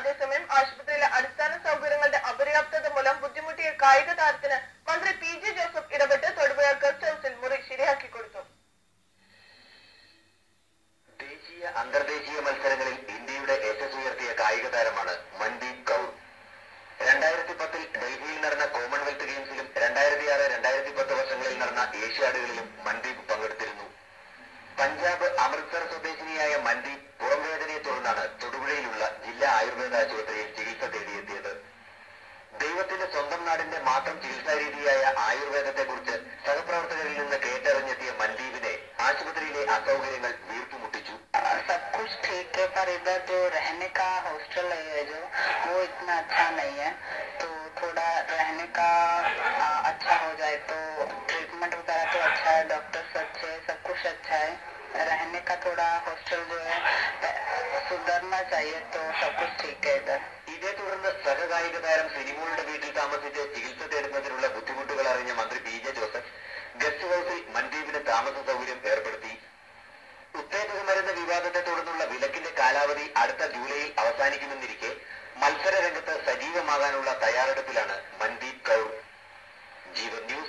അതേസമയം ആശുപത്രിയിലെ അടിസ്ഥാന സൗകര്യങ്ങളുടെ അപര്യാപ്തത മൂലം ബുദ്ധിമുട്ടിയ കായിക താരത്തിന് മന്ത്രി പി ജെ ജോസഫ് ഇടപെട്ട് തൊടുപുഴ ഗസ്റ്റ് ഹൌസിൽ മുറി ശരിയാക്കി കൊടുത്തു ദേശീയ അന്തർദേശീയ മത്സരങ്ങളിൽ ഇന്ത്യയുടെ യശസ് ഉയർത്തിയ കായിക താരമാണ് മൻദീപ് കൗർ രണ്ടായിരത്തി പത്തിൽ ഡൽഹിയിൽ നടന്ന കോമൺവെൽത്ത് ഗെയിംസിലും രണ്ടായിരത്തി ആറ് രണ്ടായിരത്തി പത്ത് വർഷങ്ങളിൽ നടന്ന ഏഷ്യാഡുകളിലും മൻദീപ് പങ്കെടുത്തിരുന്നു പഞ്ചാബ് അമൃത്സർ സ്വദേശിനിയായ മൻദീപ് പുറംവേദനയെ തുടർന്നാണ് തൊടുപുഴയിലുള്ള ജില്ലാ ആയുർവേദ ആശുപത്രിയിൽ ചികിത്സ തേടിയെത്തിയത് ദൈവത്തിന്റെ സ്വന്തം നാടിന്റെ മാത്രം ചികിത്സാ രീതിയായ ആയുർവേദത്തെക്കുറിച്ച് സഹപ്രവർത്തകരിൽ നിന്ന് കേട്ടറിഞ്ഞെത്തിയ മൻദീപിനെ ആശുപത്രിയിലെ അസൗകര്യങ്ങൾ വീർപ്പുമുട്ടിച്ചു सब कुछ ठीक है पर इधर जो रहने का हॉस्टल है जो वो इतना अच्छा नहीं है तो थोड़ा रहने का आ, अच्छा हो जाए तो ट्रीटमेंट वगैरह तो अच्छा है डॉक्टर्स अच्छे हैं सब कुछ अच्छा है रहने का थोड़ा हॉस्टल जो है सुधरना चाहिए तो सब कुछ ठीक है इधर ഇതേ തുടർന്ന് സഹകായിക താരം സിനിമോളുടെ വീട്ടിൽ താമസിച്ച് ചികിത്സ തേടുന്നതിനുള്ള ബുദ്ധിമുട്ടുകൾ അറിഞ്ഞ മന്ത്രി പി ജെ ജോസഫ് ഗസ്റ്റ് ഹൌസിൽ മൻദീപിന് താമസ സൗകര്യം ഏർപ്പെടുത്തി ഉത്തേജക മരുന്ന് വിവാദത്തെ തുടർന്നുള്ള വിലക്കിന്റെ കാലാവധി അടുത്ത ജൂലൈയിൽ അവസാനിക്കുമെന്നിരിക്കെ മത്സര രംഗത്ത് സജീവമാകാനുള്ള തയ്യാറെടുപ്പിലാണ് മൻദീപ് കൗർ ജീവൻ ന്യൂസ്